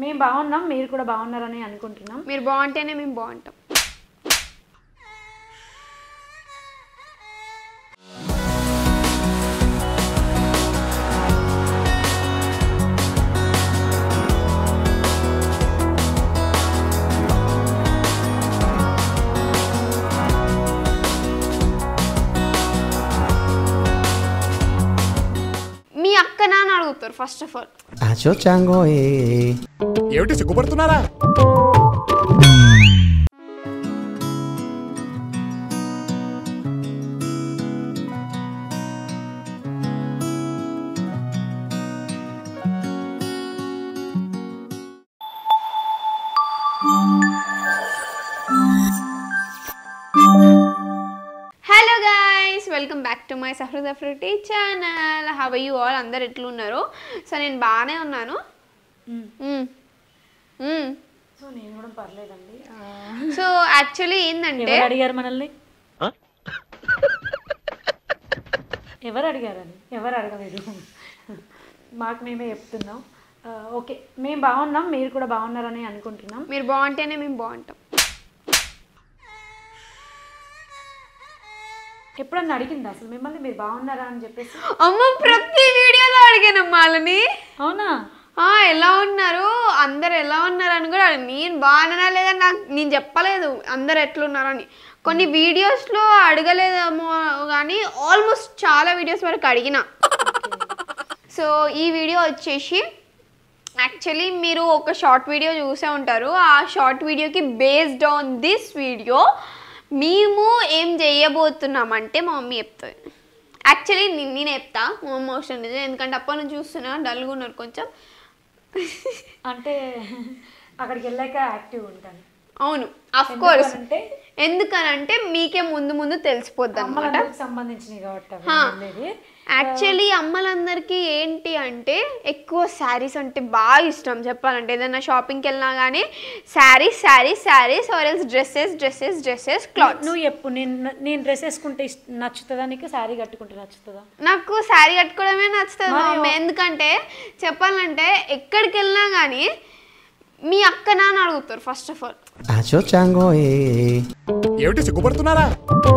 మేము బాగున్నాం మీరు కూడా బాగున్నారని అనుకుంటున్నాం మీరు బాగుంటేనే మేము బాగుంటాం మీ అక్క నాన్న అడుగుతారు first of all Acho chango eh. ఏమిటి సిగ్గుపడుతున్నారా hello guys welcome back to my సఫర్ సఫరిటీ ఛానల్ హవ్ యూ ఆల్ అందరు ఎట్లున్నారు సో నేను బాగానే ఉన్నాను మ్మ్. మ్మ్. సో నేను కూడా పర్లేదండి ఆ, సో యాక్చువల్లీ ఏంటంటే ఎవరు అడిగారు మనల్ని ఎవరు అడిగారని ఎవరు అడగలేదు మాకు మేమే చెప్తున్నాం ఆ, ఓకే మేము బాగున్నాం మీరు కూడా బాగున్నారని అనుకుంటున్నాం మీరు బాగుంటేనే మేము బాగుంటాం ఎప్పుడన్నా అడిగింది అసలు మిమ్మల్ని మీరు బాగున్నారా అని చెప్పేసి అమ్మ ప్రతి వీడియోలో అడిగానమ్మా వాళ్ళని అవునా ఆ, ఎలా ఉన్నారు అందరు ఎలా ఉన్నారు అని కూడా అడిగాను. నేను బాగున్నానా లేదా నాకు నేను చెప్పలేదు అందరు ఎట్లున్నారని కొన్ని వీడియోస్లో అడగలేదేమో కానీ ఆల్మోస్ట్ చాలా వీడియోస్ వరకు అడిగిన సో ఈ వీడియో వచ్చేసి యాక్చువల్లీ మీరు ఒక షార్ట్ వీడియో చూసే ఉంటారు ఆ షార్ట్ వీడియోకి బేస్డ్ ఆన్ దిస్ వీడియో మేము ఏం చేయబోతున్నామంటే మా మమ్మీ చెప్తుంది యాక్చువల్లీ నేను చెప్తా మా మమ్మీ అవసరం లేదు ఎందుకంటే అప్పటి నుంచి చూస్తున్నా డల్గా ఉన్నారు కొంచెం అంటే అక్కడికి వెళ్ళాక యాక్టివ్ ఉంటాను అవును అఫ్ కోర్స్ ఎందుకనంటే ఎందుకనంటే మీకే ముందు ముందు తెలిసిపోద్ది అనమాట అమ్మలందరికి సంబంధించినవి కాబట్టి అవి హా. వెళ్ళేది యాక్చువల్లీ అమ్మలందరికీ ఏంటి అంటే ఎక్కువ శారీస్ అంటే బాగా ఇష్టం చెప్పాలంటే ఏదైనా షాపింగ్కి వెళ్ళినా కానీ saris saris saris or else dresses dresses dresses clothes నువ్వు చెప్పు నేను నేను డ్రెస్ వేసుకుంటే ఇష్ట- నచ్చుతుందా నీకు శారీ కట్టుకుంటే నచ్చుతుందా నాకు శారీ కట్టుకోవడమే నచ్చుతుంది మా మరి మమ్మీ ఎందుకంటే చెప్పాలంటే ఎక్కడికి వెళ్ళినా కానీ మీ అక్క నాన్న అడుగుతారు first of all Acho chango eh. ఏమిటి సిగ్గుపడుతున్నారా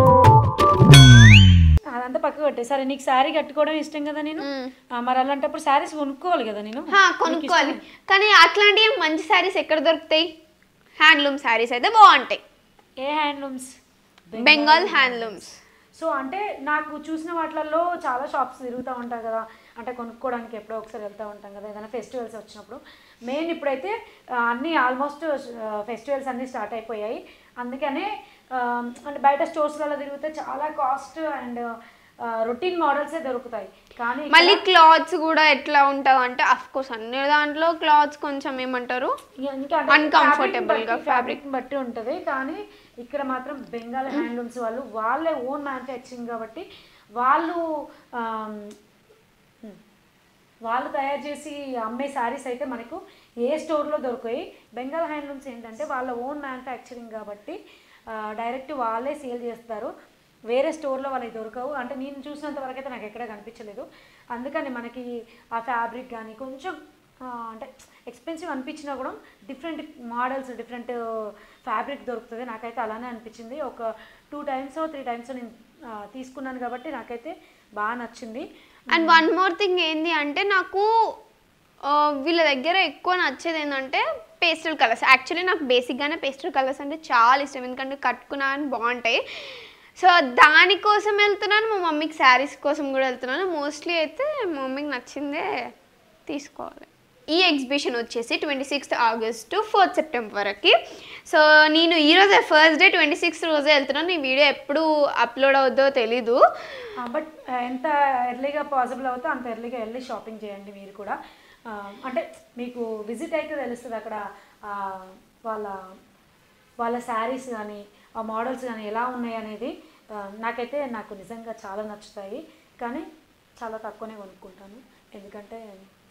అదంతా పక్క కొట్టే సరే నీకు శారీ కట్టుకోవడం ఇష్టం కదా నేను ఆ, మరి అలాంటప్పుడు శారీస్ కొనుక్కోవాలి కదా నేను హా, కొనుక్కోవాలి కానీ అట్లాంటివి మంచి శారీస్ ఎక్కడ దొరుకుతాయి హ్యాండ్లూమ్ శారీస్ అయితే బాగుంటాయి ఏ హ్యాండ్లూమ్స్ బెంగాల్ హ్యాండ్లూమ్స్ సో అంటే నాకు చూసిన వాటిలలో చాలా షాప్స్ తిరుగుతూ ఉంటాం కదా అంటే కొనుక్కోవడానికి ఎప్పుడో ఒకసారి వెళ్తూ ఉంటాం కదా ఏదైనా ఫెస్టివల్స్ వచ్చినప్పుడు మెయిన్ ఇప్పుడైతే ఆ, అన్నీ ఆల్మోస్ట్ ఫెస్టివల్స్ అన్నీ స్టార్ట్ అయిపోయాయి అందుకనే ఆ, అంటే బయట స్టోర్స్లలో తిరిగితే చాలా కాస్ట్ అండ్ రొటీన్ మోడల్సే దొరుకుతాయి కానీ ఇక్కడ- మళ్ళీ క్లాత్స్ కూడా ఎట్లా ఉంటుంది అంటే అఫ్ కోర్స్ అన్ని దాంట్లో క్లాత్స్ కొంచెం ఏమంటారు ఇంకా Uncomfortable గా ఫ్యాబ్రిక్ బట్టి ఉంటుంది కానీ ఇక్కడ మాత్రం బెంగాల్ హ్యాండ్లూమ్స్ వాళ్ళు వాళ్ళే ఓన్ మ్యానుఫ్యాక్చరింగ్ కాబట్టి వాళ్ళు ఆమ్, హ్మ్, వాళ్ళు తయారు చేసి అమ్మే శారీస్ అయితే మనకు ఏ స్టోర్లో దొరకాయి బెంగాల్ హ్యాండ్లూమ్స్ ఏంటంటే వాళ్ళ ఓన్ మ్యానుఫ్యాక్చరింగ్ కాబట్టి డైరెక్ట్ వాళ్ళే సేల్ చేస్తారు వేరే స్టోర్లో వాళ్ళకి దొరకవు అంటే నేను చూసినంత వరకు అయితే నాకు ఎక్కడ కనిపించలేదు అందుకని మనకి ఆ ఫ్యాబ్రిక్ కానీ కొంచెం ఆ, అంటే ఎక్స్పెన్సివ్ అనిపించినా కూడా డిఫరెంట్ మోడల్స్ డిఫరెంట్ ఫ్యాబ్రిక్ దొరుకుతుంది నాకైతే అలానే అనిపించింది ఒక టూ టైమ్స్ త్రీ టైమ్స్ నేను ఆ, తీసుకున్నాను కాబట్టి నాకైతే బాగా నచ్చింది అండ్ వన్ మోర్ థింగ్ ఏంది అంటే నాకు ఆ, వీళ్ళ దగ్గర ఎక్కువ నచ్చేది ఏంటంటే పేస్టల్ కలర్స్ యాక్చువల్లీ నాకు బేసిక్గానే పేస్టల్ కలర్స్ అంటే చాలా ఇష్టం ఎందుకంటే కట్టుకున్నా అని బాగుంటాయి సో దానికోసం వెళ్తున్నాను మా మమ్మీకి శారీస్ కోసం కూడా వెళ్తున్నాను మోస్ట్లీ అయితే మా మమ్మీకి నచ్చిందే తీసుకోవాలి ఈ ఎగ్జిబిషన్ వచ్చేసి twenty sixth August fourth September వరకు సో నేను ఈరోజే ఫస్ట్ డే ట్వంటీ సిక్స్త్ రోజే వెళ్తున్నాను ఈ వీడియో ఎప్పుడు అప్లోడ్ అవుద్దో తెలీదు బట్ ఎంత ఎర్లీగా పాసిబుల్ అవుతే అంత ఎర్లీగా వెళ్ళి షాపింగ్ చేయండి మీరు కూడా ఆ, అంటే మీకు విజిట్ అయితే తెలుస్తుంది అక్కడ ఆ, వాళ్ళ వాళ్ళ శారీస్ కానీ ఆ మోడల్స్ కానీ ఎలా ఉన్నాయి అనేది ఆ, నాకైతే నాకు నిజంగా చాలా నచ్చుతాయి కానీ చాలా తక్కువనే కొనుక్కుంటాను ఎందుకంటే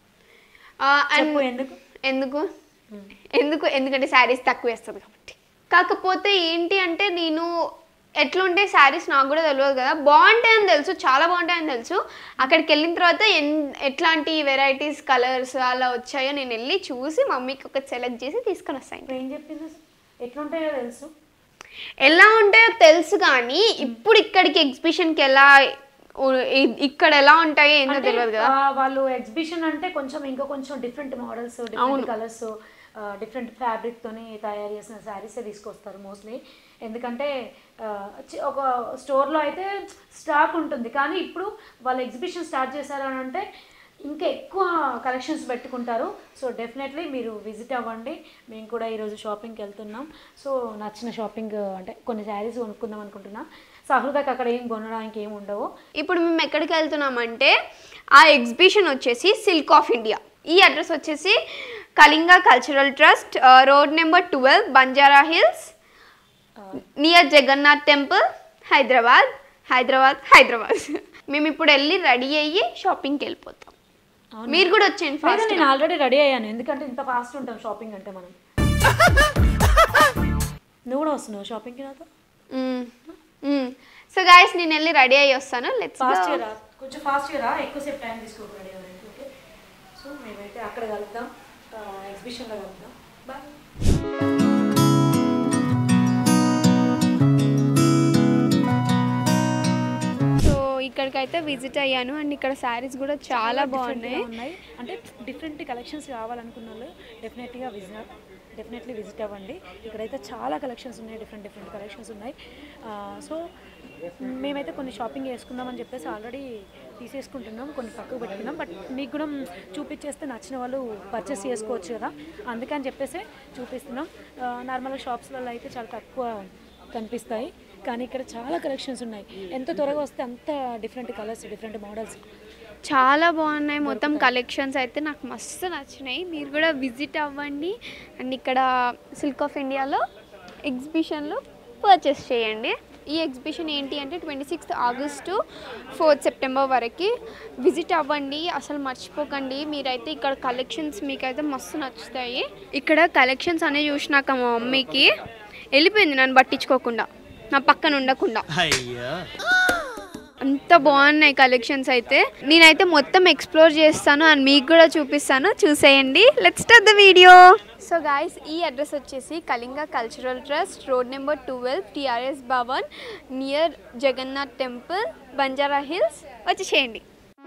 ఆ, అండ్ చెప్పు ఎందుకు ఎందుకు ఎందుకు ఎందుకంటే శారీస్ తక్కువ వేస్తుంది కాబట్టి కాకపోతే ఏంటి అంటే నేను ఎట్లుంటే శారీస్ నాకు కూడా తెలియదు కదా బాగుంటాయని తెలుసు చాలా బాగుంటాయని తెలుసు అక్కడికి వెళ్ళిన తర్వాత ఎన్ ఎట్లాంటి వెరైటీస్ కలర్స్ అలా వచ్చాయో నేను వెళ్ళి చూసి మమ్మీకి ఒకటి సెలెక్ట్ చేసి తీసుకొని వస్తాను ఇప్పుడు ఏం చెప్పింది అసలు? ఎట్లుంటాయో తెలుసు ఎలా ఉంటాయో తెలుసు కానీ ఇప్పుడు ఇక్కడికి ఎగ్జిబిషన్కి ఎలా ఉ- ఇ- ఇక్కడ ఎలా ఉంటాయో ఏందో అంటే, తెలియదు కదా ఆ, వాళ్ళు ఎగ్జిబిషన్ అంటే కొంచెం ఇంకా కొంచెం different models different colours different fabric తోని తయారు చేసిన శారీసే తీసుకొస్తారు మోస్ట్లీ ఎందుకంటే ఆ, చి- ఒక స్టోర్లో అయితే స్టాక్ ఉంటుంది కానీ ఇప్పుడు వాళ్ళు ఎగ్జిబిషన్ స్టార్ట్ చేశారు అని అంటే ఇంకా ఎక్కువ కలెక్షన్స్ పెట్టుకుంటారు సో డెఫినెట్లీ మీరు విజిట్ అవ్వండి మేము కూడా ఈరోజు షాపింగ్కి వెళ్తున్నాం సో నచ్చిన షాపింగ్ అంటే కొన్ని శారీస్ కొనుక్కుందాం అనుకుంటున్నా సహృదకి అక్కడ ఏం కొనడానికి ఏం ఉండవు ఇప్పుడు మేము ఎక్కడికి వెళ్తున్నామంటే ఆ ఎగ్జిబిషన్ వచ్చేసి సిల్క్ ఆఫ్ ఇండియా ఈ అడ్రస్ వచ్చేసి Kalinga Cultural Trust road number twelve Banjara Hills near Jagannath temple Hyderabad Hyderabad Hyderabad మేము ఇప్పుడు వెళ్ళి రెడీ అయ్యి షాపింగ్కి వెళ్ళిపోతాం అవునా? మీరు కూడా వచ్చేయండి లేదా ఫాస్ట్ నేను ఆల్రెడీ రెడీ అయ్యాను ఎందుకంటే ఇంత ఫాస్ట్ ఉంటాం షాపింగ్ అంటే మనం నువ్వు కూడా వస్తున్నావు షాపింగ్కి నాతో సో గాయస్ నేను వెళ్ళి రెడీ అయ్యి వస్తాను లెట్స్ ఫాస్ట్ రా కొంచెం ఫాస్ట్ రా ఎక్కువసేపు టైం తీసుకోకు రెడీ అవ్వడానికి ఓకే సో మేమైతే అక్కడ కలుద్దాం ఎగ్జిబిషన్లో కలుద్దాం బాయ్ సో ఇక్కడికైతే విజిట్ అయ్యాను అండ్ ఇక్కడ శారీస్ కూడా చాలా బాగున్నాయి ఉన్నాయి అంటే డిఫరెంట్ కలెక్షన్స్ కావాలనుకున్న వాళ్ళు డెఫినెట్గా విజిట్ డెఫినెట్లీ విజిట్ అవ్వండి ఇక్కడైతే చాలా కలెక్షన్స్ ఉన్నాయి డిఫరెంట్ డిఫరెంట్ కలెక్షన్స్ ఉన్నాయి సో మేమైతే కొన్ని షాపింగ్ చేసుకుందామని చెప్పేసి ఆల్రెడీ తీసేసుకుంటున్నాం కొన్ని పక్కకు పెట్టుకున్నాం బట్ మీకు కూడా చూపించేస్తే నచ్చిన వాళ్ళు పర్చేస్ చేసుకోవచ్చు కదా అందుకని చెప్పేసి చూపిస్తున్నాం నార్మల్గా షాప్స్లలో అయితే చాలా తక్కువ కనిపిస్తాయి కానీ ఇక్కడ చాలా కలెక్షన్స్ ఉన్నాయి ఎంత త్వరగా వస్తే అంత డిఫరెంట్ కలర్స్ డిఫరెంట్ మోడల్స్ చాలా బాగున్నాయి మొత్తం కలెక్షన్స్ అయితే నాకు మస్తు నచ్చినాయి మీరు కూడా విజిట్ అవ్వండి అండ్ ఇక్కడ సిల్క్ ఆఫ్ ఇండియాలో ఎగ్జిబిషన్లో పర్చేస్ చేయండి ఈ ఎగ్జిబిషన్ ఏంటి అంటే twenty sixth August fourth September వరకు విజిట్ అవ్వండి అసలు మర్చిపోకండి మీరైతే ఇక్కడ కలెక్షన్స్ మీకైతే మస్తు నచ్చుతాయి ఇక్కడ కలెక్షన్స్ అనేవి చూసినాక మా మమ్మీకి వెళ్ళిపోయింది నన్ను పట్టించుకోకుండా నా పక్కన ఉండకుండా అంత బాగున్నాయి కలెక్షన్స్ అయితే నేనైతే మొత్తం ఎక్స్ప్లోర్ చేస్తాను అండ్ మీకు కూడా చూపిస్తాను చూసేయండి let's start the video so guys ఈ అడ్రస్ వచ్చేసి Kalinga Cultural Trust road number twelve TRS Bhavan near Jagannath temple Banjara Hills వచ్చేసేయండి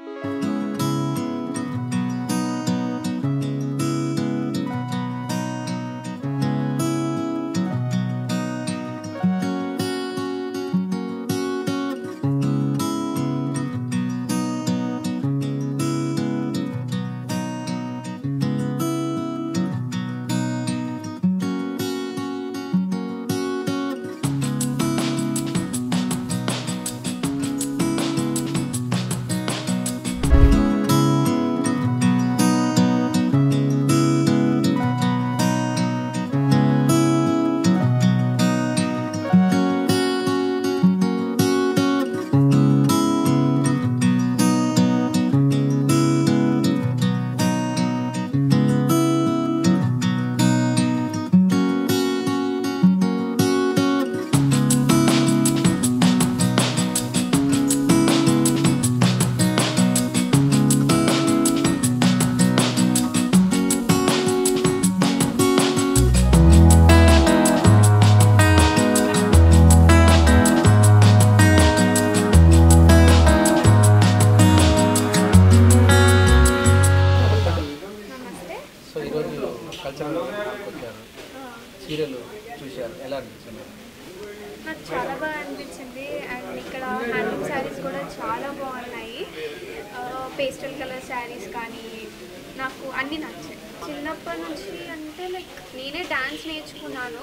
నమస్తే సో ఈరోజు కల్చరల్ ప్రోగ్రామ్కి వచ్చారు సీరియల్ చూశారు ఎలా అనిపించింది నాకు చాలా బాగా అనిపించింది అండ్ ఇక్కడ హ్యాండ్లూమ్ శారీస్ కూడా చాలా బాగున్నాయి పేస్టల్ కలర్ శారీస్ కానీ నాకు అన్నీ నచ్చాయి చిన్నప్పటి నుంచి అంటే లైక్ నేనే డాన్స్ నేర్చుకున్నాను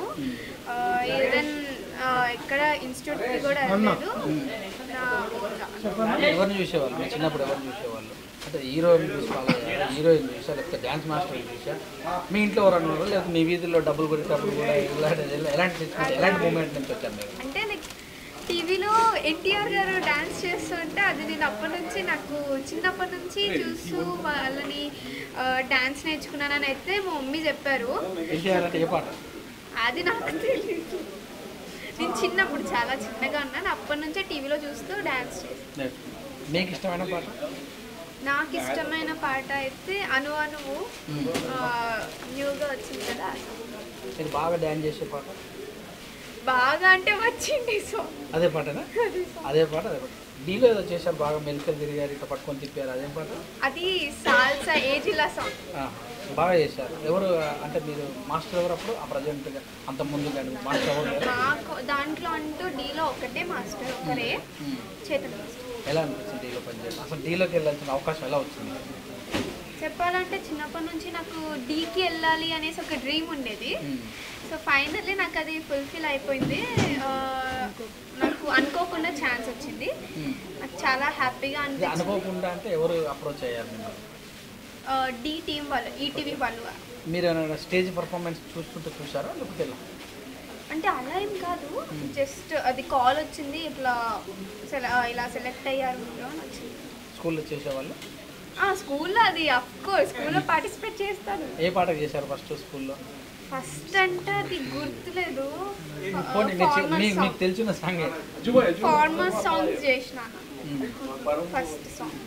ఈవెన్ ఎక్కడ ఇన్స్టిట్యూట్కి కూడా వెళ్ళలేదు నా ఓన్గా. ఎవరిని చూసేవాళ్ళు మీ చిన్నప్పుడు ఎవరిని చూసేవాళ్ళు అంటే హీరోయిన్ చూసి ఫాలో అయ్యారా హీరోయిన్ చూసా లేకపోతే డ్యాన్స్ మాస్టర్ చూసా మీ ఇంట్లో ఎవరు ఉన్నారు లేకపోతే మీ వీధిలో డబ్బులు కొట్టేటప్పుడు కూడా ఇలాంటి ఎలాంటి ఎలాంటి మూమెంట్ నుంచి వచ్చారు మీరు అంటే లైక్ టీవీలో ఎన్టీఆర్ గారు డాన్స్ చేస్తుంటే అది నేను అప్పటి నుంచి నాకు చిన్నప్పటి నుంచి చూస్తూ వాళ్ళని డాన్స్ నేర్చుకున్నానని అయితే మా మమ్మీ చెప్పారు ఎన్టీఆర్ అంటే ఏ పాట అది నాకు తెలియదు నేను చిన్నప్పుడు చాలా చిన్నగా ఉన్నాను అప్పటి నుంచే టీవీలో చూస్తూ డ్యాన్స్ చేస్తాను మీకు ఇష్టమైన పాట నాకు ఇష్టమైన పాట అయితే అను అనువు న్యూగా వచ్చింది కదా అది. మీరు బాగా డ్యాన్స్ చేసే పాట బాగా అంటే వచ్చింది సో అదే పాటనా అదే పాట అదే పాట డీలో ఏదో చేశారు బాగా మెలికలు తిరిగారు ఇట్లా పట్టుకొని తిప్పారు అదేం పాట అది సాల్సా ఏజిలా సాంగ్ ఆ, బాగా చేశారు ఎవరు అంటే మీరు మాస్టర్ ఎవరు అప్పుడు ఆ ప్రజెంట్గా అంత ముందు కానీ మాస్టర్ ఎవరు లేరు? మాకు దాంట్లో అంటూ డీలో ఒకటే మాస్టర్ ఒకరే ఉమ్. చేతన మాస్టర్ ఎలా అనిపించింది డీలో పనిచేయడం అసలు డీలోకి వెళ్ళాల్సిన అవకాశం ఎలా వచ్చింది చెప్పాలంటే చిన్నప్పటి నుంచి నాకు డీకి వెళ్ళాలి అనేసి ఒక డ్రీమ్ ఉండేది ఉమ్. సో ఫైనల్లీ నాకు అది ఫుల్ఫిల్ అయిపోయింది ఆ, నాకు అనుకోకుండా ఛాన్స్ వచ్చింది ఉమ్. నాకు చాలా హ్యాపీగా ఇది అనిపించింది అనుకోకుండా అంటే ఎవరు అప్రోచ్ అయ్యారు మిమ్మల్ని డి టీం వాళ్ళు ఈటీవీ వాళ్ళు మీరు ఏమైనా స్టేజ్ పర్ఫార్మెన్స్ చూస్తుంటే చూసారా లేకపోతే ఎలా అంటే అలా ఏం కాదు జస్ట్ అది కాల్ వచ్చింది ఇట్లా సెల- ఆ, ఇలా సెలెక్ట్ అయ్యారు మీరు అని వచ్చింది స్కూల్లో చేసేవాళ్ళు ఆ, స్కూల్లో అది అఫ్ కోర్స్ స్కూల్లో పార్టిసిపేట్ చేస్తాను ఏ పాట చేశారు ఫస్ట్ స్కూల్లో ఫస్ట్ అంటే అది గుర్తులేదు పోనీ మీరు చె- మీ- మీకు తెలిసిన సాంగ్ ఫార్మర్ సాంగ్స్ చేసిన ఫస్ట్ సాంగ్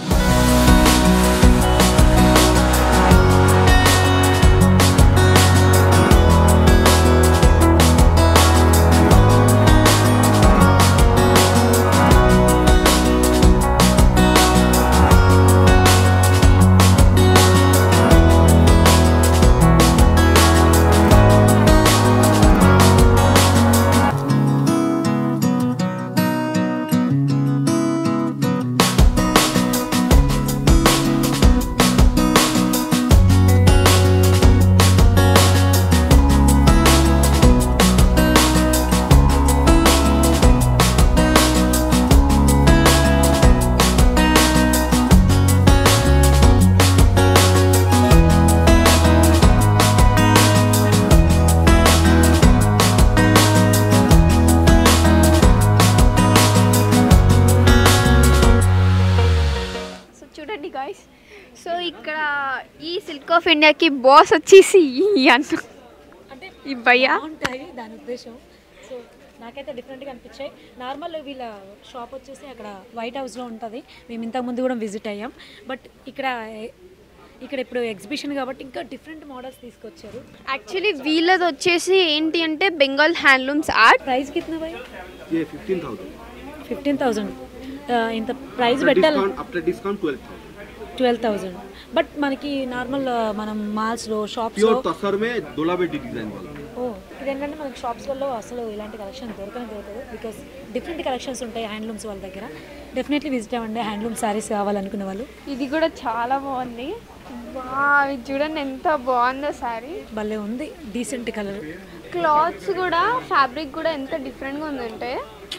సో చూడండి గాయస్ సో ఇక్కడ ఈ సిల్క్ ఆఫ్ ఇండియాకి బాస్ వచ్చేసి ఈ అన్న అంటే ఈ భయ్యా బాగుంటాయి దాని ఉద్దేశం సో నాకైతే డిఫరెంట్గా అనిపించాయి నార్మల్ వీళ్ళ షాప్ వచ్చేసి అక్కడ వైట్ హౌస్లో ఉంటుంది మేము ఇంతకు ముందు కూడా విజిట్ అయ్యాం బట్ ఇక్కడ ఇక్కడ ఇప్పుడు ఎగ్జిబిషన్ కాబట్టి ఇంకా డిఫరెంట్ మోడల్స్ తీసుకొచ్చారు యాక్చువల్లీ వీళ్ళది వచ్చేసి ఏంటి అంటే బెంగాల్ హ్యాండ్లూమ్స్ ఆర్ట్ ప్రైస్ కిतना भाई ये फिफ्टीन थाउजेंड ఫిఫ్టీన్ థౌజండ్ ఇంత ప్రైస్ పెట్టాలి discount after discount twelve thousand twelve thousand but మనకి నార్మల్ మనం మాల్స్లో షాప్స్లో प्योर तसर में डोला बेटी डिजाइन वाला ఓ ఇదేంటంటే మనకి షాప్స్లలో అసలు ఇలాంటి కలెక్షన్ దొరకనే దొరకదు బికాస్ డిఫరెంట్ కలెక్షన్స్ ఉంటాయి హ్యాండ్లూమ్స్ వాళ్ళ దగ్గర డెఫినెట్లీ విజిట్ అవ్వండి హ్యాండ్లూమ్ శారీస్ కావాలనుకునే వాళ్ళు ఇది కూడా చాలా బాగుంది వా ఇది చూడండి ఎంత బాగుందో సారీ భలే ఉంది డీసెంట్ కలర్ క్లాత్స్ కూడా ఫ్యాబ్రిక్ కూడా ఎంత డిఫరెంట్గా ఉందంటే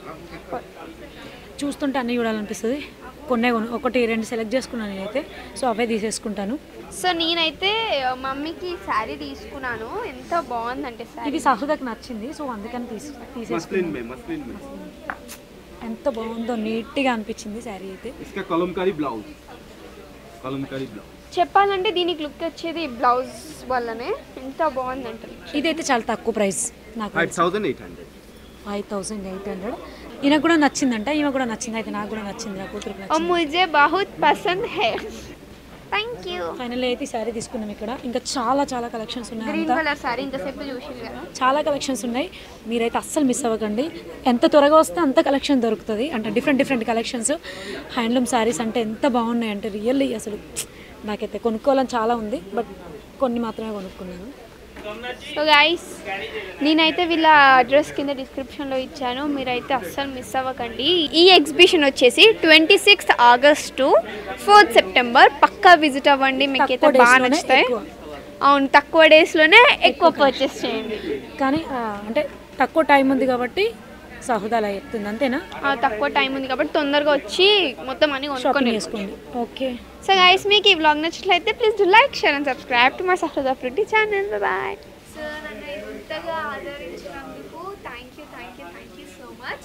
చూస్తుంటే అన్నీ చూడాలనిపిస్తుంది కొన్నే కొను ఒకటి రెండు సెలెక్ట్ చేసుకున్నాను నేనైతే సో అవే తీసేసుకుంటాను సో నేనైతే మమ్మీకి శారీ తీసుకున్నాను ఎంత బాగుందంటే శారీ ఇది సహృదకు నచ్చింది సో అందుకని తీసి తీసేసుకున్నాను मसलिन में मसलिन में ఎంత బాగుందో నీట్గా అనిపించింది శారీ అయితే इसका कलमकारी ब्लाउज कलमकारी ब्लाउज చెప్పాలంటే దీనికి లుక్ వచ్చేది బ్లౌజ్ వల్లనే ఎంత బాగుందంటే ఇదైతే చాలా తక్కువ ప్రైస్ నాకు five thousand eight hundred five thousand eight hundred ఈయనకు కూడా నచ్చిందంట ఈమె కూడా నచ్చింది అయితే నాకు కూడా నచ్చింది నా కూతురికి और నచ్చింది मुझे बहुत पसंद है థ్యాంక్ యూ ఫైనల్ అయితే ఈ శారీ తీసుకున్నాం ఇక్కడ ఇంకా చాలా చాలా కలెక్షన్స్ ఉన్నాయి గ్రీన్ అంతా కలర్ సారీ ఇంతసేపు చూసింది కదా చాలా కలెక్షన్స్ ఉన్నాయి మీరైతే అస్సలు మిస్ అవ్వకండి ఎంత త్వరగా వస్తే అంత కలెక్షన్ దొరుకుతుంది అంటే different different collections handloom saris అంటే ఎంత బాగున్నాయి అంటే రియల్లీ అసలు నాకైతే కొనుక్కోవాలని చాలా ఉంది బట్ కొన్ని మాత్రమే కొనుక్కున్నాను సో గైస్ నేనైతే వీళ్ళ అడ్రస్ కింద డిస్క్రిప్షన్లో ఇచ్చాను మీరైతే అస్సలు మిస్ అవ్వకండి ఈ ఎగ్జిబిషన్ వచ్చేసి twenty sixth August to fourth September పక్కా విజిట్ అవ్వండి మీకు అయితే తక్కువ బాగా days లోనే నచ్చుతాయి ఎక్కువ. అవును తక్కువ డేస్లోనే ఎక్కువ పర్చేస్ చేయండి కానీ ఆ, అంటే తక్కువ టైం ఉంది కాబట్టి సహృద అలా చెప్తుంది అంతేనా ఆ, తక్కువ టైం ఉంది కాబట్టి తొందరగా వచ్చి మొత్తం అన్ని షాపింగ్ కొనుక్కొని చేసుకోండి ఓకే సో గైస్ మీకు ఈ వ్లాగ్ నచ్చినట్లయితే please do like share and subscribe to my సఫ్రదా ఫ్రిటీ ఛానల్ బాయ్ సో నన్ను ఇంతగా ఆదరించినందుకు thank you thank you thank you so much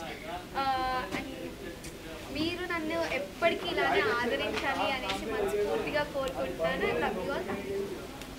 మీరు నన్ను ఎప్పటికీ ఇలానే ఆదరించాలి అనేసి మనస్ఫూర్తిగా కోరుకుంటున్నాను love you all thank you